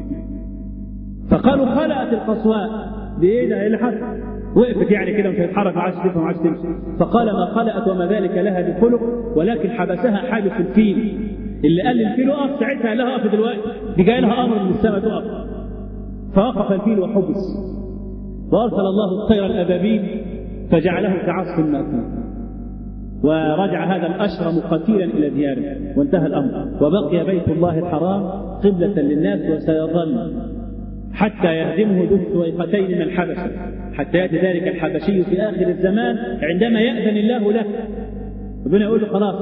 فقالوا خلقت القصواء بايه ده ايه اللي حصل؟ وقفت يعني كده مش هتتحرك ما عادش تفهم ما عادش تمشي فقال ما خلقت وما ذلك لها بخلق ولكن حبسها حابس الفيل اللي قال للفيل اقف ساعتها قال لها اقف دلوقتي دي جاي لها امر من السماء تقف فوقف الفيل وحبس وارسل الله الطير الابابيل فجعله كعصف ماكول ورجع هذا الاشرم قتيلا الى دياره وانتهى الامر وبقي بيت الله الحرام قبله للناس وسيظل حتى يهدمه ذو السويقتين من الحبشه حتى ياتي ذلك الحبشي في اخر الزمان عندما ياذن الله له ربنا يقول له خلاص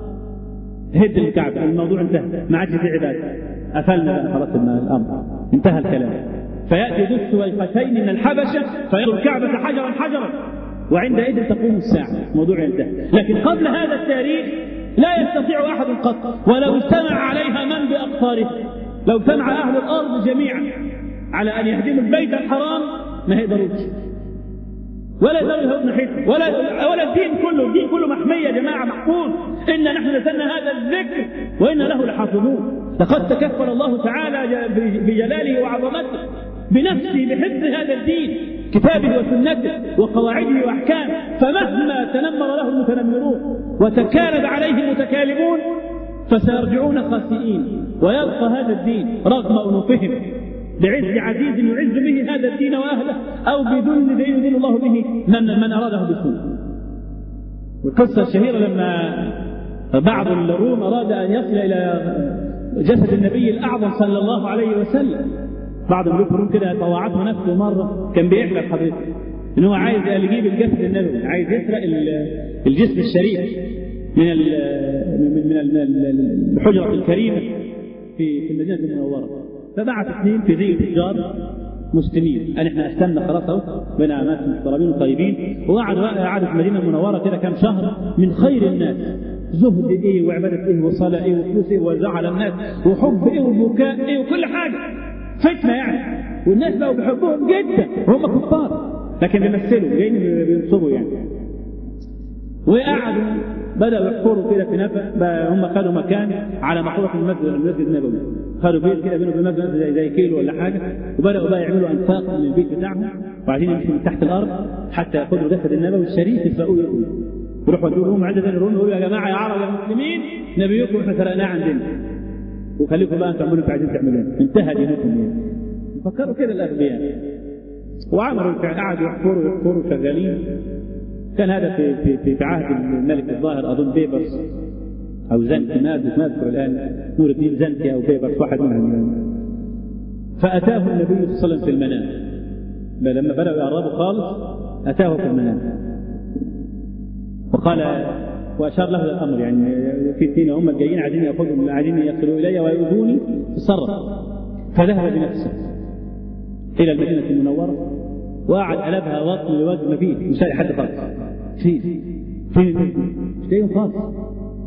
هد الكعبه الموضوع انتهى ما عادش في عباده قفلنا بقى خلاص الامر انتهى الكلام فياتي ذو السويقتين من الحبشه فيرى الكعبه حجرا حجرا وعندئذ تقوم الساعه الموضوع ينتهي لكن قبل هذا التاريخ لا يستطيع احد قط ولو اجتمع عليها من باقطارها لو اجتمع اهل الارض جميعا على ان يهدموا البيت الحرام ما هيقدروش ولا يقدروا يهودوا ناحيته ولا ولا الدين كله الدين كله محمي يا جماعه محفوظ انا نحن نزلنا هذا الذكر وانا له لحافظون لقد تكفل الله تعالى بجلاله وعظمته بنفسه بحفظ هذا الدين كتابه وسنته وقواعده واحكامه فمهما تنمر له المتنمرون وتكالب عليه المتكالبون فسيرجعون خاسئين ويبقى هذا الدين رغم انوفهم بعز عزيز يعز به هذا الدين واهله او بذل يذل الله به من من اراده بسوء. والقصه الشهيره لما بعض الروم اراد ان يصل الى جسد النبي الاعظم صلى الله عليه وسلم. بعض ملوك الروم كده طوعته نفسه مره كان بيحلم حضرتك ان هو عايز يجيب الجسد النبوي عايز يسرق الجسم الشريف من من الحجره الكريمه في المدينه المنوره فبعث اثنين في زي تجار مسلمين قال احنا اسلمنا خلاص اهو بين ناس محترمين وطيبين وقعدوا قعدوا في المدينه المنوره كده كام شهر من خير الناس زهد ايه وعباده ايه وصلاه ايه وفلوس ايه ووزع على الناس وحب ايه وبكاء ايه وكل حاجه فتنه يعني والناس بقوا بيحبوهم جدا وهم كفار لكن بيمثلوا جايين بينصبوا يعني وقعدوا بدأوا يحفروا كده في نفق هم خدوا مكان على مقولة المسجد المسجد النبوي خدوا بيت كده بينه وبين المسجد زي, زي كيلو ولا حاجة وبدأوا بقى يعملوا أنفاق من البيت بتاعهم وبعدين يمشوا من تحت الأرض حتى ياخذوا جسد النبوي الشريف يسرقوه يقولوا يروحوا يدوا لهم عدة الروم يقولوا يا جماعة يا عرب يا مسلمين نبيكم احنا سرقناه عندنا وخليكم بقى تعملوا انتوا عايزين تعملوه انتهى دينكم يعني فكروا كده الأغبياء وعملوا قعدوا يحفروا يحفروا شغالين كان هذا في في في, في عهد الملك الظاهر اظن بيبرس او زنكي ما ما اذكر الان نور الدين زنكي او بيبرس واحد منهم فاتاه النبي صلى الله عليه وسلم في المنام لما بداوا يقربوا خالص اتاه في المنام وقال واشار له الامر يعني في اثنين هم جايين عايزين ياخذوا عايزين يصلوا الي ويؤذوني تصرف فذهب بنفسه الى المدينه المنوره وقعد قلبها وطن لوجه ما فيه مش لاقي حد خالص في في مش لاقيهم خالص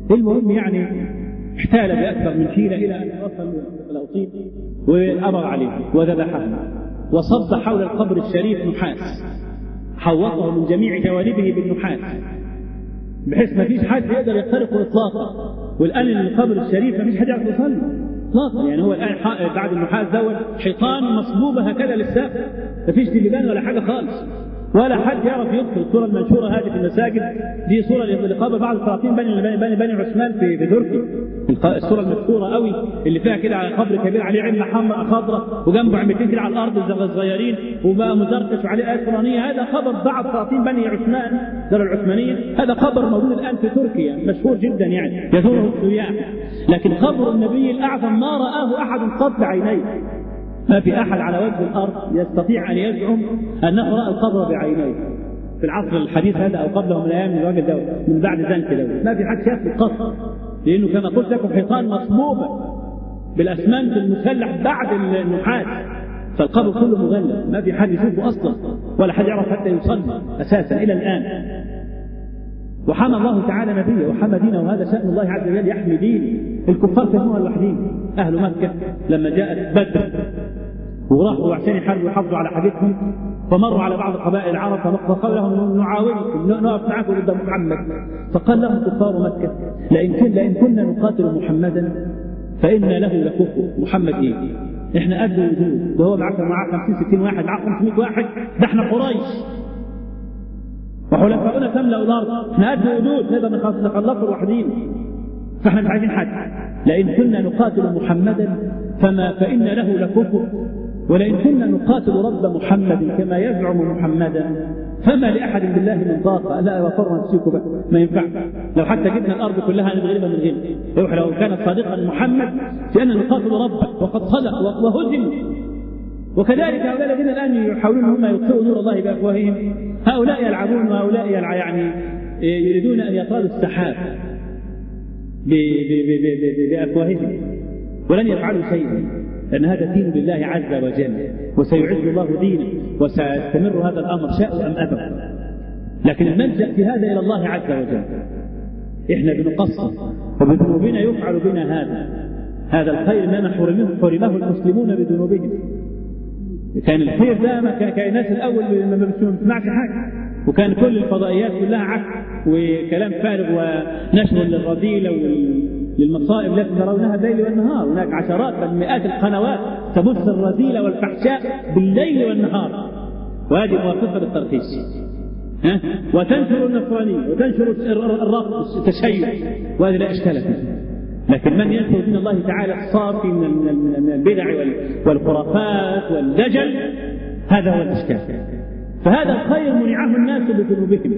المهم يعني احتال بأكثر من حيلة إلى أن وصل الأوطين وأمر عليه وذبحه وصب حول القبر الشريف نحاس حوطه من جميع جوانبه بالنحاس بحيث ما فيش حد يقدر يخترقه اطلاقا والان القبر الشريف ما فيش حد يعرف يصلي اطلاقا يعني هو الان بعد النحاس دوت حيطان مصبوبه هكذا للسقف ما فيش دبان ولا حاجه خالص ولا حد يعرف يدخل الصوره المنشوره هذه في المساجد دي صوره لقبر بعض السلاطين بني بني بني عثمان في في تركيا الصوره المشهوره قوي اللي فيها كده على قبر كبير عليه عمه حمراء خضراء وجنبه عمتين كده على الارض الصغيرين وبقى مزركش وعليه ايات قرانيه هذا قبر بعض سلاطين بني عثمان دار العثمانيين هذا قبر موجود الان في تركيا مشهور جدا يعني يزوره السياح لكن قبر النبي الاعظم ما راه احد قط بعينيه ما في احد على وجه الارض يستطيع ان يزعم انه راى القبر بعينيه في العصر الحديث هذا او قبله من ايام الراجل ده من بعد ذلك ده ما في حد شاف القصر لانه كما قلت لكم حيطان مصبوبه بالاسمنت المسلح بعد النحاس فالقبر كله مغلف ما في حد يشوفه اصلا ولا حد يعرف حتى يصلي اساسا الى الان وحمى الله تعالى نبيه وحمى دينه وهذا شأن الله عز وجل يحمي دين الكفار كانوا الوحيدين أهل مكة لما جاءت بدر وراحوا عشان يحاربوا ويحافظوا على حاجتهم فمروا على بعض قبائل العرب فقال لهم نعاونكم نقف معكم ضد محمد فقال لهم كفار مكة لئن كن لئن كنا نقاتل محمدا فإن له لكفر محمد إيه؟ احنا قد وجود ده هو معاه معاه 50 60 واحد معاه 500 واحد ده احنا قريش وحلفاؤنا تملا الارض احنا قد وجود نقدر نخلصه لوحدين فاحنا مش عايزين حد لئن كنا نقاتل محمدا فما فان له لكفر ولئن كنا نقاتل رب محمد كما يزعم محمدا فما لاحد بالله من طاقه لا وفرنا نفسكم بقى ما ينفع لو حتى جبنا الارض كلها نتغلبها من غير لو كان صادقا محمد في ان نقاتل ربه وقد صدق وهزموا وكذلك هؤلاء الذين الان يحاولون هم يطفئوا نور الله بافواههم هؤلاء يلعبون وهؤلاء يلع يعني يريدون ان يطالوا السحاب بافواههم ولن يفعلوا شيئا لان هذا دين لله عز وجل وسيعز الله دينه وسيستمر هذا الامر شاءوا ام ابوا لكن الملجا في هذا الى الله عز وجل احنا بنقصر وبذنوبنا يفعل بنا هذا هذا الخير انما حرمه حرمه المسلمون بذنوبهم كان الخير ده ما كان الناس الاول ما بتسمعش حاجه وكان كل الفضائيات كلها عك وكلام فارغ ونشر للرذيله للمصائب التي ترونها الليل والنهار هناك عشرات بل مئات القنوات تبث الرذيله والفحشاء بالليل والنهار وهذه موافقه للترخيص ها؟ وتنشر النصرانية وتنشر الرفض التشيع وهذه لا إشكال فيها لكن من ينشر دين الله تعالى الصافي من البدع والخرافات والدجل هذا هو الإشكال فهذا الخير منعه الناس بذنوبهم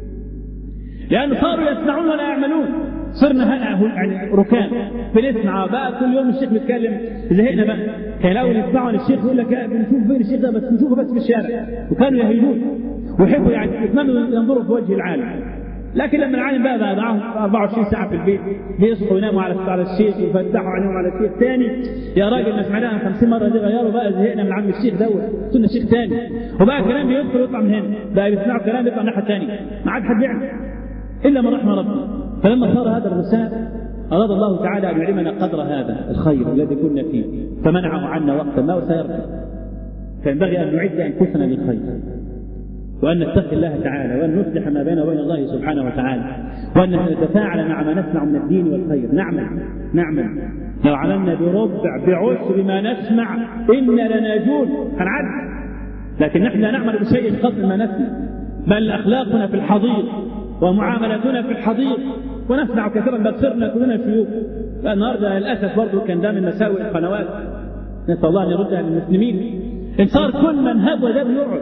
لأن صاروا يسمعون ولا يعملون صرنا يعني ركام بنسمع بقى كل يوم الشيخ بيتكلم زهقنا بقى كان الاول يسمعوا الشيخ يقول لك بنشوف فين الشيخ ده بس نشوفه بس في الشارع وكانوا يهيجون ويحبوا يعني يتمنوا ينظروا في وجه العالم لكن لما العالم بقى بقى معاهم 24 ساعه في البيت بيصحوا يناموا على على الشيخ ويفتحوا عينيهم على الشيخ ثاني يا راجل ما سمعناها 50 مره دي غيروا بقى زهقنا من عم الشيخ دوت قلنا شيخ ثاني وبقى كلام بيدخل ويطلع من هنا بقى بيسمعوا كلام يطلع الناحيه الثانيه ما عاد حد يعمل الا من رحم ربنا فلما صار هذا الغساء أراد الله تعالى أن يعلمنا قدر هذا الخير الذي كنا فيه فمنعه عنا وقتا ما وسيرجع فينبغي أن نعد أنفسنا للخير وأن نتقي الله تعالى وأن نصلح ما بيننا وبين الله سبحانه وتعالى وأن نتفاعل مع ما نسمع من الدين والخير نعمل نعمل لو عملنا بربع بعشر ما نسمع إنا لناجون هنعد لكن نحن لا نعمل بشيء قبل ما نسمع بل أخلاقنا في الحضيض ومعاملتنا في الحضيض ونسمع كثيرا بل صرنا كلنا شيوخ النهارده للاسف برضه كان ده من مساوئ القنوات نسال الله ان يردها للمسلمين ان صار كل من هب ودب يقعد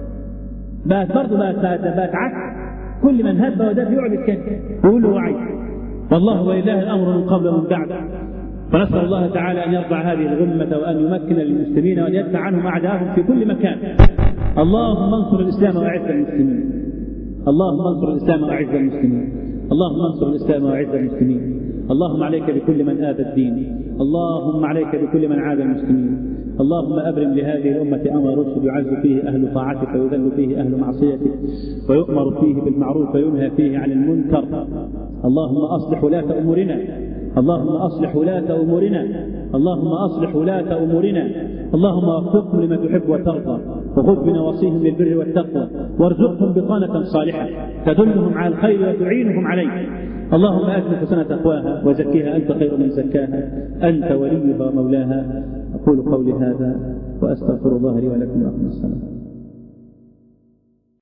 بقت برضه بقت بقت, بقت عكس كل من هب ودب يقعد يتكلم ويقول له وعي والله ولله الامر من قبل ومن بعد ونسال الله تعالى ان يرفع هذه الغمه وان يمكن للمسلمين وان يدفع عنهم اعداءهم في كل مكان اللهم انصر الاسلام واعز المسلمين اللهم انصر الاسلام واعز المسلمين اللهم انصر الاسلام واعز المسلمين اللهم عليك بكل من آذى الدين اللهم عليك بكل من عاد المسلمين اللهم أبرم لهذه الأمة أمر رشد يعز فيه أهل طاعتك ويذل فيه أهل معصيتك ويؤمر فيه بالمعروف وينهى فيه عن المنكر اللهم أصلح ولاة أمورنا اللهم أصلح ولاة أمورنا اللهم أصلح ولاة أمورنا اللهم وفقهم لما تحب وترضى وخذ بنواصيهم للبر والتقوى وارزقهم بطانة صالحة تدلهم على الخير وتعينهم عليه اللهم آت نفوسنا تقواها وزكها أنت خير من زكاها أنت وليها ومولاها أقول قولي هذا وأستغفر الله لي ولكم وأقم الصلاة